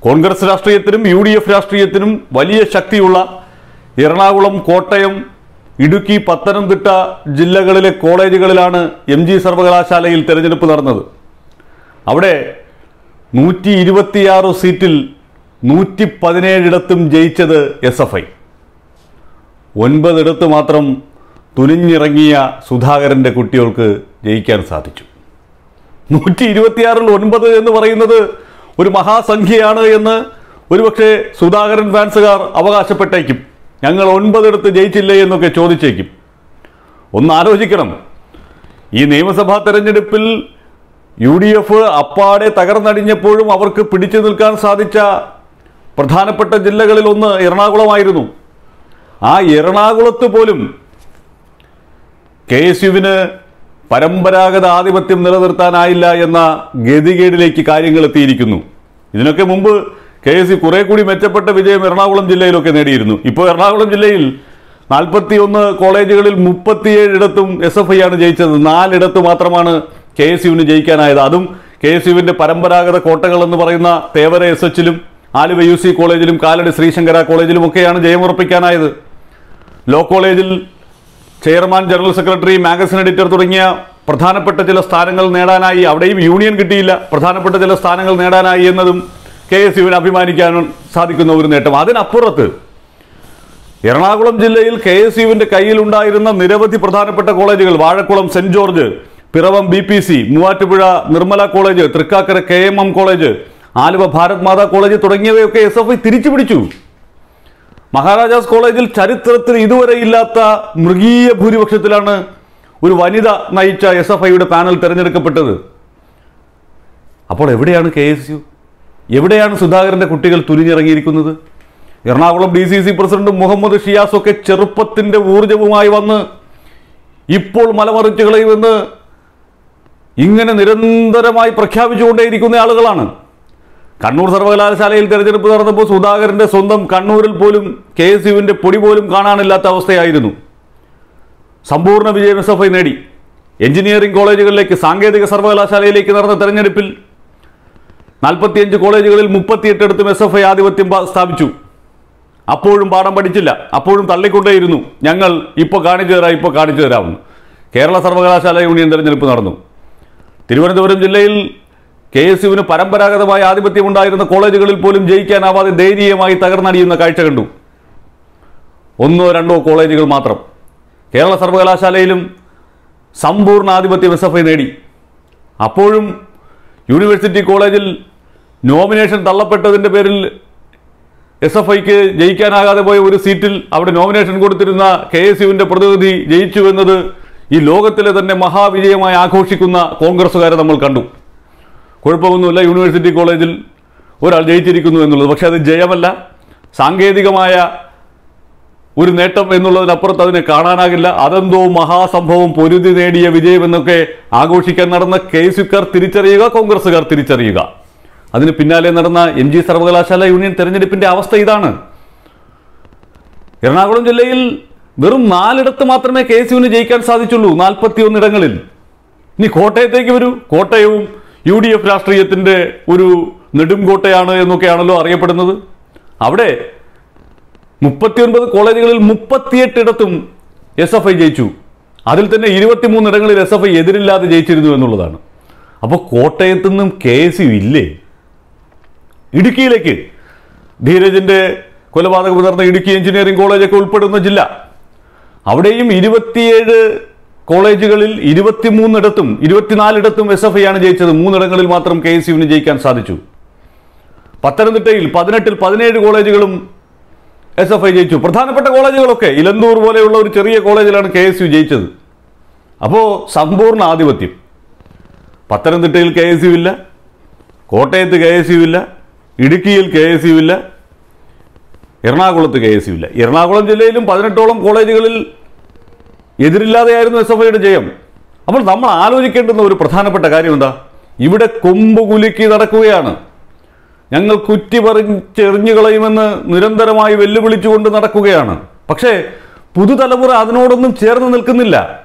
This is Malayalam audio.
കോൺഗ്രസ് രാഷ്ട്രീയത്തിനും യു ഡി എഫ് രാഷ്ട്രീയത്തിനും വലിയ ശക്തിയുള്ള എറണാകുളം കോട്ടയം ഇടുക്കി പത്തനംതിട്ട ജില്ലകളിലെ കോളേജുകളിലാണ് എം ജി സർവകലാശാലയിൽ തെരഞ്ഞെടുപ്പ് നടന്നത് അവിടെ നൂറ്റി ഇരുപത്തിയാറ് സീറ്റിൽ നൂറ്റി പതിനേഴിടത്തും ജയിച്ചത് എസ് എഫ് ഐ ഒൻപതിടത്ത് മാത്രം തുനിഞ്ഞിറങ്ങിയ സുധാകരൻ്റെ കുട്ടികൾക്ക് ജയിക്കാൻ സാധിച്ചു നൂറ്റി ഇരുപത്തിയാറിൽ ഒൻപത് എന്ന് പറയുന്നത് ഒരു മഹാസംഖ്യയാണ് എന്ന് ഒരുപക്ഷെ സുധാകരൻ ഫാൻസുകാർ അവകാശപ്പെട്ടേക്കും ഞങ്ങൾ ഒൻപതിടത്ത് ജയിച്ചില്ലേ എന്നൊക്കെ ചോദിച്ചേക്കും ഒന്ന് ആലോചിക്കണം ഈ നിയമസഭാ തെരഞ്ഞെടുപ്പിൽ യു ഡി എഫ് അപ്പാടെ തകർന്നടിഞ്ഞപ്പോഴും അവർക്ക് പിടിച്ചു നിൽക്കാൻ സാധിച്ച പ്രധാനപ്പെട്ട ജില്ലകളിൽ ഒന്ന് എറണാകുളമായിരുന്നു ആ എറണാകുളത്ത് പോലും കെ എസ് യുവിന് പരമ്പരാഗത ആധിപത്യം നിലനിർത്താനായില്ല എന്ന ഗതികേടിലേക്ക് കാര്യങ്ങൾ എത്തിയിരിക്കുന്നു ഇതിനൊക്കെ മുമ്പ് കെ എസ് യു കുറെ കൂടി മെച്ചപ്പെട്ട വിജയം എറണാകുളം ജില്ലയിലൊക്കെ നേടിയിരുന്നു ഇപ്പോൾ എറണാകുളം ജില്ലയിൽ നാൽപ്പത്തി ഒന്ന് കോളേജുകളിൽ മുപ്പത്തിയേഴിടത്തും എസ് എഫ് ഐ ആണ് ജയിച്ചത് നാലിടത്ത് മാത്രമാണ് കെ എസ് യുവിന് ജയിക്കാനായത് അതും കെ എസ് യുവിന്റെ പരമ്പരാഗത കോട്ടകൾ എന്ന് പറയുന്ന തേവര എസ് എച്ചിലും ആലുവ യു സി കോളേജിലും കാലടി ശ്രീശങ്കര കോളേജിലും ഒക്കെയാണ് ജയമുറപ്പിക്കാനായത് ലോ കോളേജിൽ chairman general secretary magazine editor തുടങ്ങിയ പ്രധാനപ്പെട്ട ചില സ്ഥാനങ്ങൾ നേടാനായി അവിടെയും യൂണിയൻ കിട്ടിയില്ല പ്രധാനപ്പെട്ട ചില സ്ഥാനങ്ങൾ നേടാനായി എന്നതും കെ എസ് യുവിന് അഭിമാനിക്കാൻ സാധിക്കുന്ന ഒരു നേട്ടം അതിനപ്പുറത്ത് എറണാകുളം ജില്ലയിൽ കെ എസ് യുവിന്റെ കയ്യിലുണ്ടായിരുന്ന നിരവധി പ്രധാനപ്പെട്ട കോളേജുകൾ Vazhakulam saint George Piravom B P C Muvattupuzha Nirmala college Thrikkakara K M M college Aluva Bharat Mata college തുടങ്ങിയവയൊക്കെ എസ് എഫ് ഐ തിരിച്ചു പിടിച്ചു മഹാരാജാസ് കോളേജിൽ ചരിത്രത്തിൽ ഇതുവരെ ഇല്ലാത്ത മൃഗീയ ഭൂരിപക്ഷത്തിലാണ് ഒരു വനിത നയിച്ച എസ് എഫ് ഐയുടെ പാനൽ തിരഞ്ഞെടുക്കപ്പെട്ടത് അപ്പോൾ എവിടെയാണ് കെ എസ് യു എവിടെയാണ് സുധാകരന്റെ കുട്ടികൾ തുനിഞ്ഞിറങ്ങിയിരിക്കുന്നത് Ernakulam D C C president Muhammad Shiyas ഒക്കെ ചെറുപ്പത്തിന്റെ ഊർജവുമായി വന്ന് ഇപ്പോൾ മലമറിച്ച് കളയുമെന്ന് ഇങ്ങനെ നിരന്തരമായി പ്രഖ്യാപിച്ചുകൊണ്ടേയിരിക്കുന്ന ആളുകളാണ് കണ്ണൂർ സർവകലാശാലയിൽ തെരഞ്ഞെടുപ്പ് നടന്നപ്പോൾ സുധാകരന്റെ സ്വന്തം കണ്ണൂരിൽ പോലും കെ എസ് യുവിന്റെ പൊടി പോലും കാണാനില്ലാത്ത അവസ്ഥയായിരുന്നു സമ്പൂർണ്ണ വിജയം എസ് എഫ് ഐ നേടി എഞ്ചിനീയറിംഗ് കോളേജുകളിലേക്ക് സാങ്കേതിക സർവകലാശാലയിലേക്ക് നടന്ന തെരഞ്ഞെടുപ്പിൽ നാൽപ്പത്തിയഞ്ച് കോളേജുകളിൽ മുപ്പത്തിയെട്ടിടത്തും എസ് എഫ് ഐ ആധിപത്യം പ- സ്ഥാപിച്ചു അപ്പോഴും പാഠം പഠിച്ചില്ല അപ്പോഴും തള്ളിക്കൊണ്ടേയിരുന്നു ഞങ്ങൾ ഇപ്പോൾ കാണിച്ചു തരാം ഇപ്പോൾ കാണിച്ചു തരാമെന്ന് കേരള സർവകലാശാല യൂണിയൻ തെരഞ്ഞെടുപ്പ് നടന്നു തിരുവനന്തപുരം ജില്ലയിൽ കെ എസ് യുവിന് പരമ്പരാഗതമായ ആധിപത്യമുണ്ടായിരുന്ന കോളേജുകളിൽ പോലും ജയിക്കാനാവാതെ ദയനീയമായി തകർന്നടിയുന്ന കാഴ്ച കണ്ടു ഒന്നോ രണ്ടോ കോളേജുകൾ മാത്രം കേരള സർവകലാശാലയിലും സമ്പൂർണ്ണ ആധിപത്യം എസ് എഫ് ഐ നേടി അപ്പോഴും യൂണിവേഴ്സിറ്റി കോളേജിൽ നോമിനേഷൻ തള്ളപ്പെട്ടതിൻ്റെ പേരിൽ എസ് എഫ് ഐക്ക് ജയിക്കാനാകാതെ പോയ ഒരു സീറ്റിൽ അവിടെ നോമിനേഷൻ കൊടുത്തിരുന്ന കെ എസ് യുവിൻ്റെ പ്രതിനിധി ജയിച്ചു എന്നത് ഈ ലോകത്തിലെ തന്നെ മഹാവിജയമായി ആഘോഷിക്കുന്ന കോൺഗ്രസ്സുകാരെ നമ്മൾ കണ്ടു കുഴപ്പമൊന്നുമില്ല യൂണിവേഴ്സിറ്റി കോളേജിൽ ഒരാൾ ജയിച്ചിരിക്കുന്നു എന്നുള്ളത് പക്ഷേ അത് ജയമല്ല സാങ്കേതികമായ ഒരു നേട്ടം എന്നുള്ളതിനപ്പുറത്ത് അതിനെ കാണാനാകില്ല അതെന്തോ മഹാസംഭവം പൊരുതി നേടിയ വിജയമെന്നൊക്കെ ആഘോഷിക്കാൻ നടന്ന കെ എസ് തിരിച്ചറിയുക കോൺഗ്രസ്സുകാർ തിരിച്ചറിയുക അതിന് പിന്നാലെ നടന്ന എം ജി സർവകലാശാല യൂണിയൻ തെരഞ്ഞെടുപ്പിന്റെ അവസ്ഥ ഇതാണ് എറണാകുളം ജില്ലയിൽ വെറും നാലിടത്ത് മാത്രമേ കെ എസ് യുവിന് ജയിക്കാൻ സാധിച്ചുള്ളൂ നാൽപ്പത്തിയൊന്ന് ഇടങ്ങളിൽ ഇനി കോട്ടയത്തേക്ക് വരൂ കോട്ടയവും യു ഡി എഫ് രാഷ്ട്രീയത്തിന്റെ ഒരു നെടുംകോട്ടയാണ് എന്നൊക്കെയാണല്ലോ അറിയപ്പെടുന്നത് അവിടെ മുപ്പത്തിയൊൻപത് കോളേജുകളിൽ മുപ്പത്തിയെട്ടിടത്തും എസ് എഫ് ഐ ജയിച്ചു അതിൽ തന്നെ ഇരുപത്തിമൂന്നിടങ്ങളിൽ എസ് എഫ് ഐ എതിരില്ലാതെ ജയിച്ചിരുന്നു എന്നുള്ളതാണ് അപ്പോൾ കോട്ടയത്തു നിന്നും കെ എസ് യു ഇല്ലേ ഇടുക്കിയിലേക്ക് ധീരജിന്റെ കൊലപാതകം നടന്ന ഇടുക്കി എഞ്ചിനീയറിംഗ് കോളേജൊക്കെ ഉൾപ്പെടുന്ന ജില്ല അവിടെയും ഇരുപത്തിയേഴ് കോളേജുകളിൽ ഇരുപത്തിമൂന്നിടത്തും ഇരുപത്തിനാലിടത്തും എസ് എഫ് ഐ ആണ് ജയിച്ചത് മൂന്നിടങ്ങളിൽ മാത്രം കെ എസ് യുവിന് ജയിക്കാൻ സാധിച്ചു പത്തനംതിട്ടയിൽ പതിനെട്ടിൽ പതിനേഴ് കോളേജുകളും എസ് എഫ് ഐ ജയിച്ചു പ്രധാനപ്പെട്ട കോളേജുകളൊക്കെ ഇലന്തൂർ പോലെയുള്ള ഒരു ചെറിയ കോളേജിലാണ് കെ എസ് യു ജയിച്ചത് അപ്പോൾ സമ്പൂർണ്ണ ആധിപത്യം പത്തനംതിട്ടയിൽ കെ എസ് യു ഇല്ല കോട്ടയത്ത് കെ എസ് യു ഇല്ല ഇടുക്കിയിൽ കെ എസ് യു ഇല്ല എറണാകുളത്ത് കെ എസ് യു ഇല്ല എറണാകുളം ജില്ലയിലും പതിനെട്ടോളം കോളേജുകളിൽ എതിരില്ലാതെയായിരുന്നു എസ് എഫ് ഐയുടെ ജയം അപ്പോൾ നമ്മൾ ആലോചിക്കേണ്ടുന്ന ഒരു പ്രധാനപ്പെട്ട കാര്യം എന്താ ഇവിടെ കൊമ്പ് കുലുക്കി നടക്കുകയാണ് ഞങ്ങൾ കുറ്റി പറിച്ചെറിഞ്ഞു കളയുമെന്ന് നിരന്തരമായി വെല്ലുവിളിച്ചുകൊണ്ട് നടക്കുകയാണ് പക്ഷേ പുതുതലമുറ അതിനോടൊന്നും ചേർന്ന് നിൽക്കുന്നില്ല